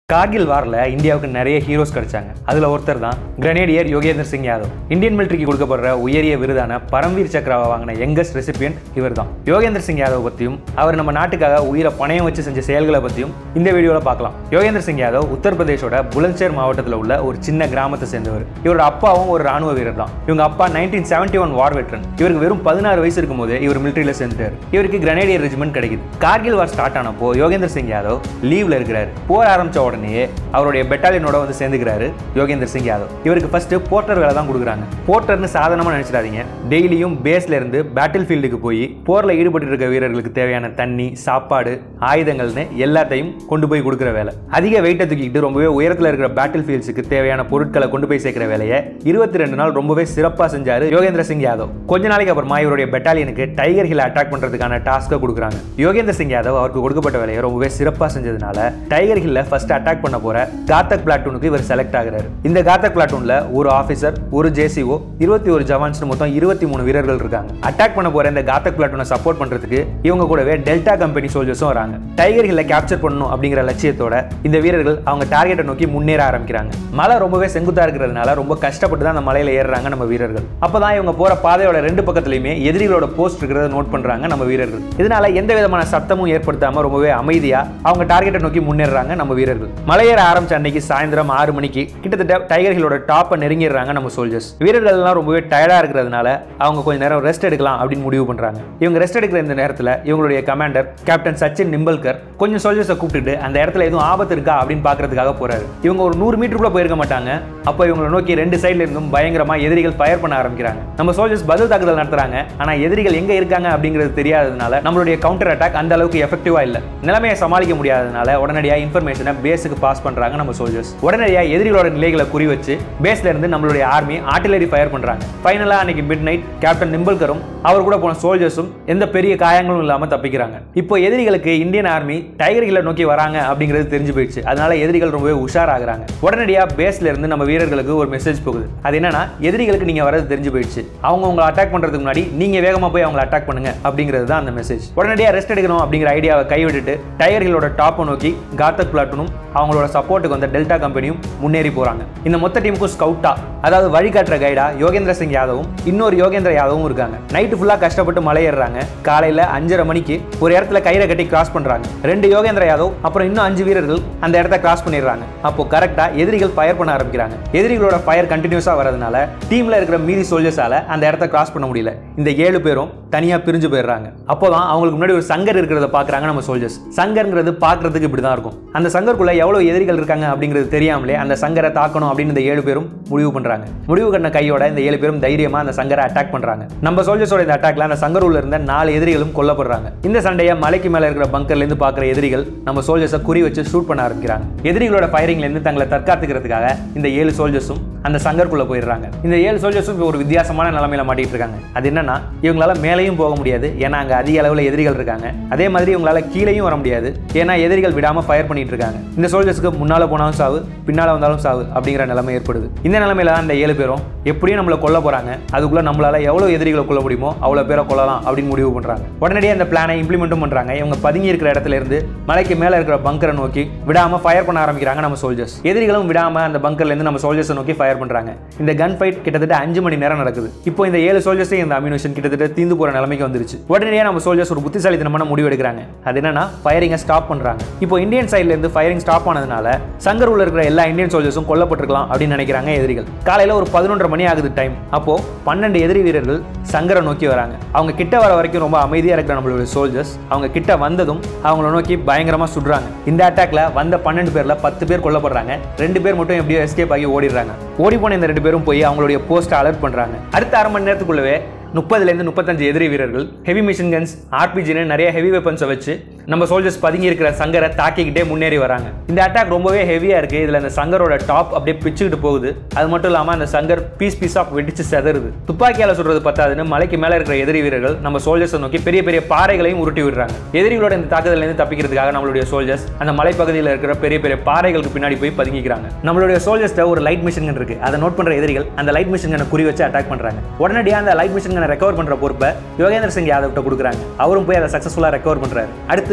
கார்கில் வாரில் இந்தியாவுக்கு நிறைய ஹீரோஸ் கிடைச்சாங்க அதில் ஒருத்தர் தான் கிரனேடியர் யோகேந்தர் சிங் யாதவ் இந்தியன் மிலிட்டரிக்கு கொடுக்கப்படுற உயரிய விருதான பரம்வீர் சக்ராவை வாங்கின யங்கஸ்ட் ரெசிபியன்ட் இவர் தான் யோகேந்தர் சிங் யாதவ் பற்றியும் அவர் நம்ம நாட்டுக்காக உயிரை பணயம் வச்சு செஞ்ச செயல்களை பற்றியும் இந்த வீடியோவில் பார்க்கலாம் யோகேந்தர் சிங் யாதவ் உத்தரப்பிரதேஷோட புலன்ஷேர் மாவட்டத்தில் உள்ள ஒரு சின்ன கிராமத்தை சேர்ந்தவர் இவரோட அப்பாவும் ஒரு ராணுவ வீரர் தான் இவங்க அப்பா nineteen seventy one war veteran இவருக்கு வெறும் பதினாறு வயசு இருக்கும்போது இவர் மிலிட்டரியில் சேர்ந்துட்டார் இவருக்கு கிரனேடியர் ரெஜிமெண்ட் கிடைக்குது கார்கில் வார் ஸ்டார்ட் ஆனப்போ யோகேந்தர் சிங் யாதவ் லீவ்ல இருக்கிறாரு போர் ஆரம்பிச்ச உடனேயே அவருடைய பெட்டாலியனோட வந்து சேர்ந்துக்கிறாரு யோகேந்தர் சிங் யாதவ் இவருக்கு ஃபர்ஸ்ட் போர்ட்டர் வேலை தான் கொடுக்குறாங்க போர்ட்டர்னு சாதாரணமாக நினைச்சிடாதீங்க டெய்லியும் பேஸ்ல இருந்து பேட்டில் ஃபீல்டுக்கு போய் போர்ல ஈடுபட்டு இருக்க வீரர்களுக்கு தேவையான தண்ணி சாப்பாடு ஆயுதங்கள்னு எல்லாத்தையும் கொண்டு போய் கொடுக்குற வேலை அதிக வெயிட்டை தூக்கிட்டு ரொம்பவே உயரத்தில் இருக்கிற பேட்டில் ஃபீல்ட்ஸுக்கு தேவையான பொருட்களை கொண்டு போய் சேர்க்கிற வேலையை இருபத்தி ரெண்டு நாள் ரொம்பவே சிறப்பாக செஞ்சாரு யோகேந்திர சிங் யாதவ் கொஞ்ச நாளைக்கு அப்புறமா இவருடைய பெட்டாலியனுக்கு டைகர் ஹில் அட்டாக் பண்றதுக்கான டாஸ்க்கை கொடுக்குறாங்க யோகேந்தர் சிங் யாதவ் அவருக்கு கொடுக்கப்பட்ட வேலையை ரொம்பவே சிறப்பாக செஞ்சதுனால டைகர் ஹில்ல ஃபர்ஸ்ட் அட்டாக் பண்ண போற காத்தக் பிளாட்டூனுக்கு இவர் செலக்ட் ஆகுறாரு இந்த காத்தக் பிளாட்டூன்ல ஒரு ஆஃபீஸர் ஒரு ஜேசிஓ இருபத்தி ஒரு ஜவான்ஸ் மொத்தம் இருபத்தி மூணு வீரர்கள் இருக்காங்க அட்டாக் பண்ண போற இந்த காத்தக் பிளாட்டூனை சப்போர்ட் பண்றதுக்கு இவங்க கூடவே டெல்டா கம்பெனி சோல்ஜர்ஸும் வராங்க டைகர் ஹில்ல கேப்சர் பண்ணணும் அப்படிங்கிற லட்சியத்தோட இந்த வீரர்கள் அவங்க டார்கெட்டை நோக்கி முன்னேற ஆரம்பிக்கிறாங்க மலை ரொம்பவே செங்குத்தா இருக்கிறதுனால ரொம்ப கஷ்டப்பட்டு தான் அந்த மலையில ஏறுறாங்க நம்ம வீரர்கள் அப்பதான் இவங்க போற பாதையோட ரெண்டு பக்கத்துலயுமே எதிரிகளோட போஸ்ட் இருக்கிறத நோட் பண்றாங்க நம்ம வீரர்கள் இதனால எந்த விதமான சத்தமும் ஏற்படுத்தாம ரொம்பவே அமைதியா அவங்க டார்கெட்டை நோக்கி முன்னேறாங்க நம்ம வீரர்கள் மலையேற ஆரம்பிச்ச அன்னைக்கு சாயந்தரம் ஆறு மணிக்கு கிட்டத்தட்ட டைகர் ஹிலோட டாப்பை நெருங்கிடுறாங்க நம்ம சோல்ஜர்ஸ் வீரர்கள் எல்லாம் ரொம்பவே டயர்டா இருக்கிறதுனால அவங்க கொஞ்ச நேரம் ரெஸ்ட் எடுக்கலாம் அப்படின்னு முடிவு பண்றாங்க இவங்க ரெஸ்ட் எடுக்கிற இந்த நேரத்தில் இவங்களுடைய கமாண்டர் கேப்டன் சச்சின் நிம்பல்கர் கொஞ்சம் சோல்ஜர்ஸை கூப்பிட்டுட்டு அந்த இடத்துல எதுவும் ஆபத்து இருக்கா அப்படின்னு பார்க்கறதுக்காக போறாரு இவங்க ஒரு நூறு மீட்டருக்குள்ள போயிருக்க மாட்டாங்க அப்போ இவங்களை நோக்கி ரெண்டு சைடுல இருந்தும் பயங்கரமா எதிரிகள் ஃபயர் பண்ண ஆரம்பிக்கிறாங்க நம்ம சோல்ஜர்ஸ் பதில் தாக்குதல் நடத்துறாங்க ஆனா எதிரிகள் எங்க இருக்காங்க அப்படிங்கிறது தெரியாததுனால நம்மளுடைய கவுண்டர் அட்டாக் அந்த அளவுக்கு எஃபெக்டிவா இல்ல நிலைமையை சமாளிக்க முடியாததுனால உடனடியாக இன்ஃபர்மேஷனை பேஸுக்கு பாஸ் பண்றாங்க நம்ம சோல்ஜர்ஸ் உடனடியாக எதிரிகளோட நிலைகளை குறி வச்சு பேஸ்ல இருந்து நம்மளுடைய ஆர்மி ஆர்டிலரி ஃபயர் பண்றாங்க ஃபைனலா அன்னைக்கு மிட் நைட் கேப்டன் நிம்பல்கரும் அவர் கூட போன சோல்ஜர்ஸும் எந்த பெரிய காயங்களும் இல்லாம தப்பிக்கிறாங்க இப்போ எதிரிகளுக்கு இந்தியன் ஆர்மி டைகர் ஹில்லை நோக்கி வராங்க அப்படிங்கிறது தெரிஞ்சு போயிடுச்சு அதனால எதிரிகள் ரொம்பவே உஷாராகிறாங்க உடனடியா பேஸ்ல இருந்து நம்ம வீரர்களுக்கு ஒரு மெசேஜ் போகுது அது என்னன்னா எதிரிகளுக்கு நீங்க வரது தெரிஞ்சு போயிடுச்சு அவங்க உங்களை அட்டாக் பண்றதுக்கு முன்னாடி நீங்க வேகமா போய் அவங்களை அட்டாக் பண்ணுங்க அப்படிங்கிறது தான் அந்த மெசேஜ் உடனடியா ரெஸ்ட் எடுக்கணும் அப்படிங்கிற ஐடியாவை கைவிட்டுட்டு டைகர் ஹிலோட டாப்பை நோக்கி காத்தக் பிளாட்டூனும் அவங்களோட சப்போர்ட்டுக்கு வந்த டெல்டா கம்பெனியும் முன்னேறி போறாங்க இந்த மொத்த டீமுக்கும் ஸ்கவுட்டா அதாவது வழிகாட்டுற கைடா யோகேந்திர சிங் யாதவும் இன்னொரு யோகேந்திர யாதவும் இருக்காங்க நைட்டு ஃபுல்லா கஷ்டப்பட்டு மலை ஏறுறாங்க காலையில அஞ்சரை மணிக்கு ஒரு இடத்துல கயிறை கட்டி கிராஸ் பண்றாங்க ரெண்டு யோகேந்திர யாதவ் அப்புறம் இன்னும் அஞ்சு வீரர்கள் அந்த இடத்த கிராஸ் பண்ணிடுறாங்க அப்போ கரெக்டா எதிரிகள் ஃபயர் பண்ண ஆரம்பிக்கிறாங்க எதிரிகளோட ஃபயர் கண்டினியூஸா வரதுனால டீம்ல இருக்கிற மீதி சோல்ஜர்ஸால அந்த இடத்த கிராஸ் பண்ண முடியல இந்த ஏழு பேரும் தனியா பிரிஞ்சு போயிடுறாங்க அப்போதான் அவங்களுக்கு முன்னாடி ஒரு சங்கர் இருக்கிறத பாக்குறாங்க நம்ம சோல்ஜர்ஸ் சங்கர்ங்கிறது பாக்குறதுக்கு இப்படிதான் இருக்கும் அந்த சங்கருக்குள்ள எவ்வளவு எதிரிகள் இருக்காங்க அப்படிங்கிறது தெரியாமலே அந்த சங்கரை தாக்கணும் அப்படின்னு இந்த ஏழு பேரும் முடிவு பண்றாங்க முடிவு பண்ண கையோட இந்த ஏழு பேரும் தைரியமா அந்த சங்கரை அட்டாக் பண்றாங்க நம்ம சோல்ஜர்ஸோட இந்த அட்டாக்ல அந்த சங்கர் உள்ள இருந்த நாலு எதிரிகளும் கொல்லப்படுறாங்க இந்த சண்டையை மலைக்கு மேல இருக்கிற பங்கர்ல இருந்து பாக்குற எதிரிகள் நம்ம சோல்ஜர்ஸை குறி வச்சு ஷூட் பண்ண ஆரம்பிக்கிறாங்க எதிரிகளோட ஃபயரிங்ல இருந்து தங்களை தற்காத்துக்கிறதுக்காக இந்த ஏழு சோல்ஜர்ஸும் அந்த சங்கருக்குள்ள போயிடுறாங்க இந்த ஏழு சோல்ஜர்ஸும் இப்போ ஒரு வித்தியாசமான நிலைமையில மாட்டிட்டு இருக்காங்க அது என்னன்னா இவங்களால மேலேயும் போக முடியாது ஏன்னா அங்க அதிக அளவுல எதிரிகள் இருக்காங்க அதே மாதிரி இவங்களால கீழேயும் வர முடியாது ஏன்னா எதிரிகள் விடாம ஃபயர் பண்ணிட்டு இருக்காங்க இந்த சோல்ஜர்ஸ்க்கு முன்னால போனாலும் சாவு பின்னால வந்தாலும் சாவு அப்படிங்கிற நிலைமை ஏற்படுது இந்த நிலைமையில தான் இந்த ஏழு பேரும் எப்படியும் நம்மளை கொல்ல போறாங்க அதுக்குள்ள நம்மளால எவ்வளவு எதிரிகளை கொல்ல முடியுமோ அவ்வளவு பேரை கொல்லலாம் அப்படின்னு முடிவு பண்றாங்க உடனடியாக இந்த பிளானை இம்ப்ளிமெண்ட்டும் பண்றாங்க இவங்க பதுங்கி இருக்கிற இடத்துல இருந்து மலைக்கு மேல இருக்கிற பங்கரை நோக்கி விடாம ஃபயர் பண்ண ஆரம்பிக்கிறாங்க நம்ம சோல்ஜர்ஸ் எதிரிகளும் விடாம அந்த பங்கர்ல இருந்து நம்ம சோல்ஜர்ஸை நோக்கி ஃபயர் பண்றாங்க இந்த கன் ஃபைட் கிட்டத்தட்ட அஞ்சு மணி நேரம் நடக்குது இப்போ இந்த ஏழு சோல்ஜர்ஸையும் இந்த அம்யூனிஷன் கிட்டத்தட்ட தீந்து போற நிலைமைக்கு வந்துருச்சு உடனடியாக நம்ம சோல்ஜர்ஸ் ஒரு புத்திசாலித்தனமான முடிவு எடுக்கிறாங்க அது என்னன்னா ஃபயரிங்கை ஸ்டாப் பண்றாங்க இப்போ இந்தியன் சைட்ல இருந்து ஃபயரிங் ஸ்டாப் ஆனதுனால சங்கர் உள்ள இருக்கிற எல்லா இந்தியன் சோல்ஜர்ஸும் கொல்லப்பட்டிருக்கலாம் அப்படின்னு நினைக்கிறாங்க எதிரிகள் காலையில ஒரு பதினொன்றரை மணி ஆகுது டைம் அப்போ பன்னெண்டு எதிரி வீரர்கள் சங்கரை நோக்கி வராங்க அவங்க கிட்ட வர வரைக்கும் ரொம்ப அமைதியா இருக்கிற நம்மளுடைய சோல்ஜர்ஸ் அவங்க கிட்ட வந்ததும் அவங்கள நோக்கி பயங்கரமா சுடுறாங்க இந்த அட்டாக்ல வந்த பன்னெண்டு பேர்ல பத்து பேர் கொல்லப்படுறாங்க ரெண்டு பேர் மட்டும் எப்படியோ எஸ்கேப் ஆகி ஓடிடுறாங்க ஓடி போன இந்த ரெண்டு பேரும் போய் அவங்களுடைய போஸ்ட்டை அலர்ட் பண்றாங்க அடுத்த அரை மணி நேரத்துக்குள்ளவே முப்பதுலேருந்து முப்பத்தஞ்சு எதிரி வீரர்கள் ஹெவி மிஷின் கன்ஸ் ஆர்பிஜின்னு நிறைய ஹெவி வெப்பன்ஸை வச்சு நம்ம சோல்ஜர்ஸ் பதுங்கி இருக்கிற சங்கரை தாக்கிக்கிட்டே முன்னேறி வராங்க இந்த அட்டாக் ரொம்பவே ஹெவியாக இருக்குது இதில் அந்த சங்கரோட டாப் அப்படியே பிச்சுக்கிட்டு போகுது அது மட்டும் இல்லாமல் அந்த சங்கர் பீஸ் பீஸ் ஆஃப் வெடிச்சு செதறுது துப்பாக்கியால் சுடுறது பத்தாதுன்னு மலைக்கு மேலே இருக்கிற எதிரி வீரர்கள் நம்ம சோல்ஜர்ஸை நோக்கி பெரிய பெரிய பாறைகளையும் உருட்டி விடுறாங்க எதிரிகளோட இந்த தாக்குதலேருந்து தப்பிக்கிறதுக்காக நம்மளுடைய சோல்ஜர்ஸ் அந்த மலைப்பகுதியில் இருக்கிற பெரிய பெரிய பாறைகளுக்கு பின்னாடி போய் பதுங்கிக்கிறாங்க நம்மளுடைய சோல்ஜர்ஸ்ட ஒரு லைட் மிஷின் கன் இருக்கு அதை நோட் பண்ற எதிரிகள் அந்த லைட் மிஷின் கனை குறி வச்சு அட்டாக் பண்றாங்க உடனடியாக அந்த லைட் மிஷின் கனை ரெக்கவர் பண்ற பொறுப்பை யோகேந்திர சிங் யாதவ் கிட்ட கொடுக்குறாங்க அவரும் போய் அதை சக்ஸஸ்ஃபுல்லாக ரெக்கவர் பண்றாரு அடுத்து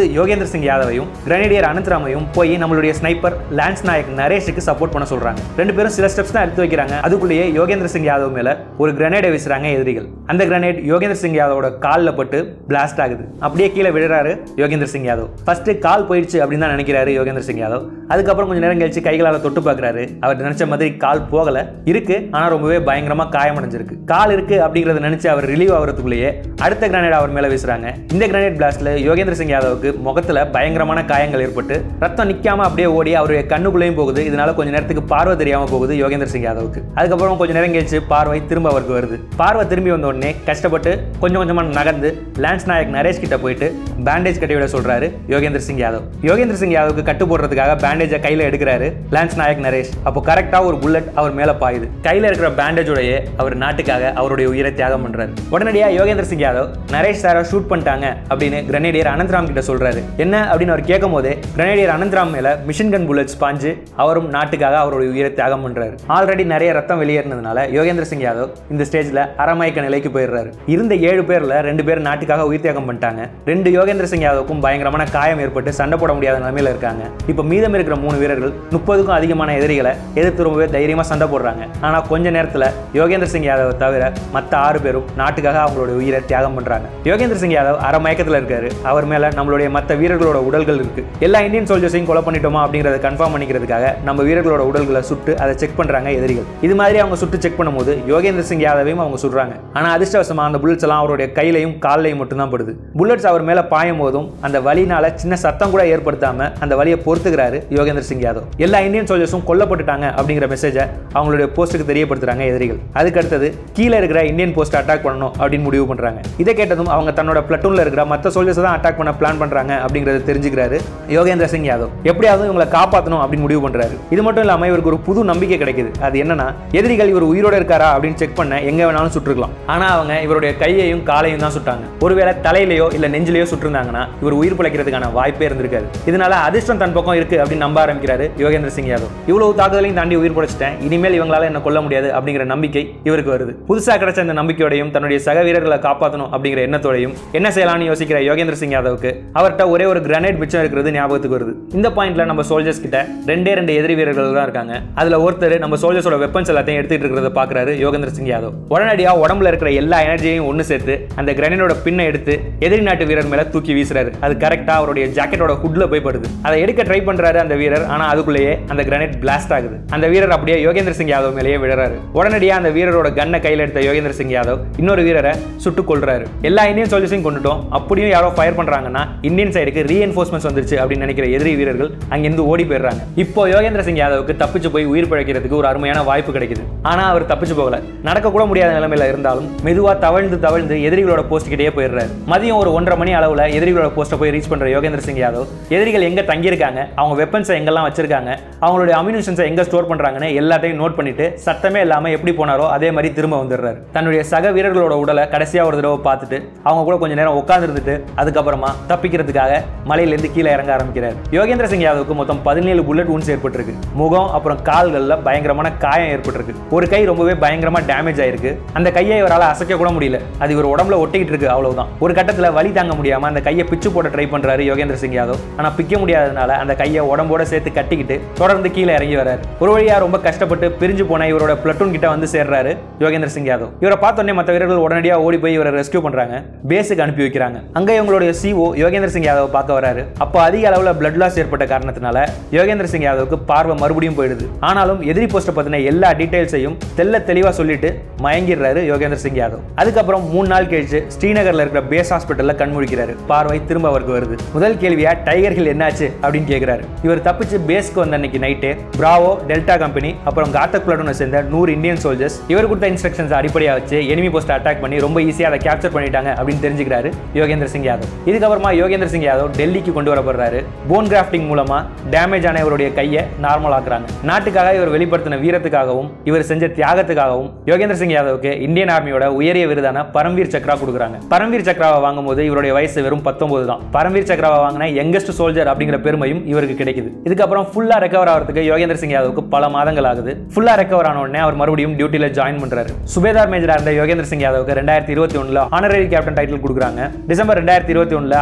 யோகேந்திர சிங் யாதவையும் கிரனேடியர் அனந்தராமையும் போய் நம்மளுடைய ஸ்னைப்பர் லான்ஸ் நாயக் நரேஷுக்கு சப்போர்ட் பண்ண சொல்றாங்க ரெண்டு பேரும் சில ஸ்டெப்ஸ் தான் எடுத்து வைக்கிறாங்க அதுக்குள்ளேயே யோகேந்திர சிங் யாதவ் மேல ஒரு கிரனேடை வீசுறாங்க எதிரிகள் அந்த கிரனேட் யோகேந்திர சிங் யாதவோட காலில் பட்டு பிளாஸ்ட் ஆகுது அப்படியே கீழே விழுறாரு யோகேந்திர சிங் யாதவ் ஃபர்ஸ்ட் கால் போயிடுச்சு அப்படின்னு தான் நினைக்கிறாரு யோகேந்திர சிங் யாதவ் அதுக்கப்புறம் கொஞ்சம் நேரம் கழிச்சு கைகளால் தொட்டு பார்க்குறாரு அவர் நினைச்ச மாதிரி கால் போகல இருக்கு ஆனால் ரொம்பவே பயங்கரமா காயமடைஞ்சிருக்கு கால் இருக்கு அப்படிங்கறத நினைச்சு அவர் ரிலீவ் ஆகிறதுக்குள்ளேயே அடுத்த கிரனேட் அவர் மேல வீசுறாங்க இந்த கிரனேட் பிளாஸ்ட்ல யோகேந்திர சிங் யாதவுக்கு முகத்துல பயங்கரமான காயங்கள் ஏற்பட்டு ரத்தம் நிக்காம அப்படியே ஓடி அவருடைய கண்ணுக்குள்ளேயும் போகுது இதனால கொஞ்ச நேரத்துக்கு பார்வை தெரியாம போகுது யோகேந்திர சிங் யாதவுக்கு அதுக்கப்புறம் கொஞ்ச நேரம் கழிச்சு பார்வை திரும்ப அவருக்கு வருது பார்வை திரும்பி வந்த உடனே கஷ்டப்பட்டு கொஞ்சம் கொஞ்சமா நகர்ந்து லான்ஸ் நாயக் நரேஷ் கிட்ட போயிட்டு பேண்டேஜ் கட்டி விட சொல்றாரு யோகேந்திர சிங் யாதவ் யோகேந்திர சிங் யாதவுக்கு கட்டு போடுறதுக்காக பேண்டேஜை கையில எடுக்கிறாரு லான்ஸ் நாயக் நரேஷ் அப்போ கரெக்டா ஒரு புல்லட் அவர் மேல பாயுது கையில இருக்கிற பேண்டேஜோடயே அவர் நாட்டுக்காக அவருடைய உயிரை தியாகம் பண்றாரு உடனடியா யோகேந்திர சிங் யாதவ் நரேஷ் சாரை ஷூட் பண்ணிட்டாங்க அப்படின்னு கிரனேடியர் அனந்தராம் கிட்ட சொல்றாரு என்ன அப்படின்னு அவர் கேட்கும் போதே கிரனேடியர் அனந்தராம் மேல மிஷின் கன் புல்லட்ஸ் பாஞ்சு அவரும் நாட்டுக்காக அவருடைய உயிரை தியாகம் பண்றாரு ஆல்ரெடி நிறைய ரத்தம் வெளியேறினதுனால யோகேந்திர சிங் யாதவ் இந்த ஸ்டேஜ்ல அரமயக்க நிலைக்கு போயிடுறாரு இருந்த ஏழு பேர்ல ரெண்டு பேர் நாட்டுக்காக உயிர் தியாகம் பண்ணிட்டாங்க ரெண்டு யோகேந்திர சிங் யாதவுக்கும் பயங்கரமான காயம் ஏற்பட்டு சண்டை போட முடியாத நிலைமையில இருக்காங்க இப்போ மீதம் இருக்கிற மூணு வீரர்கள் முப்பதுக்கும் அதிகமான எதிரிகளை எதிர்த்து ரொம்பவே தைரியமா சண்டை போடுறாங்க ஆனா கொஞ்ச நேரத்துல யோகேந்திர சிங் யாதவ் தவிர மற்ற ஆறு பேரும் நாட்டுக்காக அவங்களோட உயிரை தியாகம் பண்றாங்க யோகேந்திர சிங் யாதவ் அரை மயக்கத்துல இருக்காரு அவர் மேல நம்மளுடைய மற்ற வீரர்களோட உடல்கள் இருக்கு எல்லா இந்தியன் சோல்ஜர்ஸையும் கொலை பண்ணிட்டோமா அப்படிங்கறத கன்ஃபார்ம் பண்ணிக்கிறதுக்காக நம்ம வீரர்களோட உடல்களை சுட்டு அதை செக் பண்றாங்க எதிரிகள் இது மாதிரி அவங்க சுட்டு செக் பண்ணும்போது யோகேந்திர சிங் யாதவையும் அவங்க சுடுறாங்க ஆனா அதிர்ஷ்டவசமா அந்த புல்லட்ஸ் எல்லாம் அவருடைய கையிலையும் கால்லையும் மட்டும்தான் படுது புல்லட்ஸ் அவர் மேல பாயும் போதும் அந்த வலினால சின்ன சத்தம் கூட ஏற்படுத்தாம அந்த வலியை பொறுத்துக்கிறாரு யோகேந்திர சிங் யாதவ் எல்லா இந்தியன் சோல்ஜர்ஸும் கொல்லப்பட்டுட்டாங்க அப்படிங்கிற மெசேஜை அவங்களுடைய போஸ்ட்டுக்கு தெரியப்படுத்துறாங்க எதிரிகள் அதுக்கு அடுத்தது கீழே இருக்கிற இந்தியன் போஸ்ட் அட்டாக் பண்ணணும் அப்படின்னு முடிவு பண்றாங்க இதை கேட்டதும் அவங்க தன்னோட பிளட்டூன்ல இருக்கிற மற்ற சோல்ஜர்ஸ் தான் அட்டாக் பண்ண பிளான் பண்றாங்க அப்படிங்கறத தெரிஞ்சுக்கிறாரு யோகேந்திர சிங் யாதவ் எப்படியாவது இவங்களை காப்பாற்றணும் அப்படின்னு முடிவு பண்றாரு இது மட்டும் இல்லாம இவருக்கு ஒரு புது நம்பிக்கை கிடைக்குது அது என்னன்னா எதிரிகள் இவர் உயிரோட இருக்காரா அப்படின்னு செக் பண்ண எங்க வேணாலும் சுட்டுருக்கலாம் ஆனா அவங்க இவருடைய கையையும் காலையும் தான் சுட்டாங்க ஒருவேளை தலையிலையோ இல்ல நெஞ்சிலையோ சுட்டிருந்தாங்கன்னா இவர் உயிர் பிழைக்கிறதுக்கான வாய்ப்பே இருந்திருக்காது இதனால அதிர்ஷ்டம் தன் பக்கம் இருக்கு அப்படின்னு நம்ப ஆரம்பிக்கிறாரு யோகேந்திர சிங் யாதவ் இவ்வளவு தாக்குதலையும் தாண்டி உயிர் பிழைச்சிட்டேன் இனிமேல் இவங்களால என்ன கொல்ல முடியாது அப்படிங்கிற நம்பிக்கை இவருக்கு வருது புதுசா கிடைச்ச இந்த நம்பிக்கையோடையும் தன்னுடைய சக வீரர்களை காப்பாற்றணும் அப்படிங்கிற எண்ணத்தோடையும் என்ன செய்யலாம்னு யோசிக்கிற யோகேந்திர சிங் யாதவுக்கு அவர்கிட்ட ஒரே ஒரு கிரனேட் மிச்சம் இருக்கிறது ஞாபகத்துக்கு வருது இந்த பாயிண்ட்ல நம்ம சோல்ஜர்ஸ் கிட்ட ரெண்டே ரெண்டு எதிரி வீரர்கள் தான் இருக்காங்க அதுல ஒருத்தர் நம்ம சோல்ஜர்ஸோட வெப்பன்ஸ் எல்லாத்தையும் எடுத்துட்டு இருக்கிறத பாக்குறாரு யோகேந்திர சிங் யாதவ் உடனடியா உடம்புல இருக்கிற எல்லா எனர்ஜியையும் ஒன்று சேர்த்து அந்த கிரனேடோட பின்னை எடுத்து எதிரி நாட்டு வீரர் மேல தூக்கி வீசுறாரு அது கரெக்டா அவருடைய ஜாக்கெட்டோட ஹுட்ல போய் படுது அதை எடுக்க ட்ரை பண்றாரு அந்த வீரர் ஆனா அதுக்குள்ளேயே அந்த கிரனேட் பிளாஸ்ட் ஆகுது அந்த வீரர் அப்படியே யோகேந்திர சிங் யாதவ் மேலேயே விழுறாரு உடனடியா அந்த வீரரோட கன்னை கையில எடுத்த யோகேந்திர சிங் யாதவ் இன்னொரு வீரரை சுட்டு கொள்றாரு எல்லா இந்தியன் சோல்ஜர்ஸையும் கொண்டுட்டோம் அப்படியும் யாரோ ஃபயர் பண்றாங்கன்னா இந்தியன் சைடுக்கு ரீஎன்ஃபோர்ஸ்மெண்ட்ஸ் வந்துருச்சு அப்படின்னு நினைக்கிற எதிரி வீரர்கள் அங்கிருந்து ஓடி போயிடுறாங்க இப்போ யோகேந்திர சிங் யாதவுக்கு தப்பிச்சு போய் உயிர் பிழைக்கிறதுக்கு ஒரு அருமையான வாய்ப்பு கிடைக்குது ஆனா அவர் தப்பிச்சு போகல நடக்க கூட முடியாத நிலைமையில இருந்தாலும் மெதுவா தவழ்ந்து தவழ்ந்து எதிரிகளோட போஸ்ட் கிட்டே போயிடுறாரு மதியம் ஒரு ஒன்றரை மணி அளவுல எதிரிகளோட போஸ்ட்டை போய் ரீச் பண்ற யோகேந்திர சிங் யாதவ் எதிரிகள் எங்க தங்கியிருக்காங்க அவங்க வெப்பன்ஸை எங்கெல்லாம் வச்சிருக்காங்க அவங்களுடைய அம்யூனிஷன்ஸை எங்க ஸ்டோர் பண்றாங்கன்னு எல்லாத்தையும் நோட் பண்ணிட்டு சத்தமே இல்லாம எப்படி போனாரோ அதே மாதிரி திரும்ப வந்துடுறாரு தன்னுடைய சக வீரர்களோட உடலை கடைசியா ஒரு தடவை பார்த்துட்டு அவங்க கூட கொஞ்ச நேரம் உட்கார்ந்து இருந்துட்டு அதுக்கப்புறமா தப்பிக்கிறதுக்காக மலையிலேருந்து கீழே இறங்க ஆரம்பிக்கிறார் யோகேந்திர சிங் யாதவுக்கு மொத்தம் பதினேழு புல்லட் உன்ஸ் ஏற்பட்டிருக்கு முகம் அப்புறம் கால்கள்ல பயங்கரமான காயம் ஏற்பட்டிருக்கு ஒரு கை ரொம்பவே பயங்கரமா டேமேஜ் ஆயிருக்கு அந்த கையை இவரால் அசைக்க கூட முடியல அது இவர் உடம்புல ஒட்டிக்கிட்டு இருக்கு அவ்வளவுதான் ஒரு கட்டத்துல வலி தாங்க முடியாம அந்த கையை பிச்சு போட ட்ரை பண்றாரு யோகேந்திர சிங் யாதவ் ஆனா பிக்க முடியாததுனால அந்த கையை உடம்போட சேர்த்து கட்டிக்கிட்டு தொடர்ந்து கீழே இறங்கி வராரு ஒரு வழியா ரொம்ப கஷ்டப்பட்டு பிரிஞ்சு போன இவரோட பிளட்டூன் கிட்ட வந்து சேர்றாரு யோகேந்திர சிங் யாதவ் இவரை பார்த்தோன்னே மற்ற வீரர்கள் உடனடியாக ஓடி போய் இவரை ரெஸ்கியூ பண்றாங்க பேஸுக்கு அனுப்பி வைக்கிறாங்க அங்க இவங்களுடைய சிஓ யோகேந்திர சிங் யாதவ் பார்க்க வராரு அப்போ அதிக அளவுல பிளட் லாஸ் ஏற்பட்ட காரணத்தினால யோகேந்திர சிங் யாதவுக்கு பார்வை மறுபடியும் போயிடுது ஆனாலும் எதிரி போஸ்ட்டை பத்தின எல்லா டீடைல்ஸையும் தெல்ல தெளிவா சொல்லிட்டு மயங்கிடுறாரு யோகேந்திர சிங் யாதவ் அதுக்கப்புறம் மூணு நாள் கழிச்சு ஸ்ரீநகர்ல இருக்கிற பேஸ் ஹாஸ்பிட்டல்ல கண்முழிக்கிறாரு பார்வை திரும்ப அவருக்கு வருது முதல் கேள்வியா டைகர் ஹில் என்னாச்சு அப்படின்னு கேட்கிறாரு இவர் தப்பிச்சு பேஸ்க்கு வந்த அன்னைக்கு நைட்டு பிராவோ டெல்டா கம்பெனி அப்புறம் காத்தக் பிளட்டூனை சேர்ந்த நூறு இந்தியன் சோல்ஜர்ஸ் இவர் கொடுத்த இன்ஸ்ட்ரக்ஷன்ஸ் அடிப்படையாக வச்சு எனிமி போஸ்ட் அட்டாக் பண்ணி ரொம்ப ஈஸியாக அதை கேப்சர் பண்ணிட்டாங்க அப்படின்னு தெரிஞ்சுக்கிறாரு யோகேந்திர சிங் யாதவ் இதுக்கப்புறமா யோகேந்திர சிங் யாதவ் டெல்லிக்கு கொண்டு வரப்படுறாரு போன் கிராஃப்டிங் மூலமா டேமேஜ் ஆன இவருடைய கையை நார்மல் ஆக்குறாங்க நாட்டுக்காக இவர் வெளிப்படுத்தின வீரத்துக்காகவும் இவர் செஞ்ச தியாகத்துக்காகவும் யோகேந்திர சிங் யாதவுக்கு இந்தியன் ஆர்மியோட உயரிய விருதான பரம்வீர் சக்ரா கொடுக்குறாங்க பரம்வீர் சக்ராவை வாங்கும்போது இவருடைய வயசு வெறும் பத்தொன்பது தான் பரம்வீர் சக்ராவை வாங்கின யங்கஸ்ட் சோல்ஜர் அப்படிங்கிற பெருமையும் இவருக்கு கிடைக்குது இதுக்கப்புறம் ஃபுல்லா ரெக்கவர் ஆகிறதுக்கு யோகேந்திர சிங் யாதவுக்கு பல மாதங்கள் ஆகுது ஃபுல்லா ரெக்கவர் ஆன உடனே அவர் மறுபடியும் டியூட்டில ஜாயின் பண்றாரு சுபேதார் மேஜரா இருந்த யோகேந்திர சிங் யாதவுக்கு ரெண்டாயிரத்தி இருபத்தி ஒண்ணுல ஆனரரி கேப்டன் டைட்டில் கொடுக்குறாங்க டிசம்பர் ரெண்டாயிரத்தி இருபத்தி ஒண்ணுல ஆர்மில இருந்து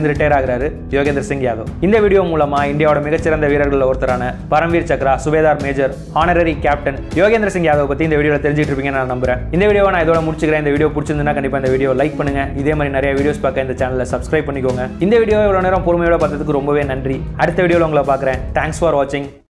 இருந்து ரிட்டையர் ஆகிறாரு யோகேந்திர சிங் யாதவ் இந்த வீடியோ மூலமா இந்தியாவோட மிகச்சிறந்த வீரர்கள் ஒருத்தரான Paramvir Chakra subedar major honorary captain Yogendra Singh Yadav பத்தி இந்த வீடியோவில் தெரிஞ்சுட்டு இருப்பீங்கன்னு நான் நம்புறேன் இந்த வீடியோவை நான் இதோட முடிச்சுக்கிறேன் இந்த வீடியோ பிடிச்சிருந்தா கண்டிப்பா இந்த வீடியோ லைக் பண்ணுங்க இதே மாதிரி நிறைய வீடியோஸ் பார்க்க இந்த சேனலை சப்ஸ்கிரைப் பண்ணிக்கோங்க இந்த வீடியோ இவ்வளோ நேரம் பொறுமையோட பார்த்ததுக்கு ரொம்பவே நன்றி அடுத்த வீடியோவில் உங்களை பார்க்குறேன் தேங்க்ஸ் ஃபார் வாட்சிங்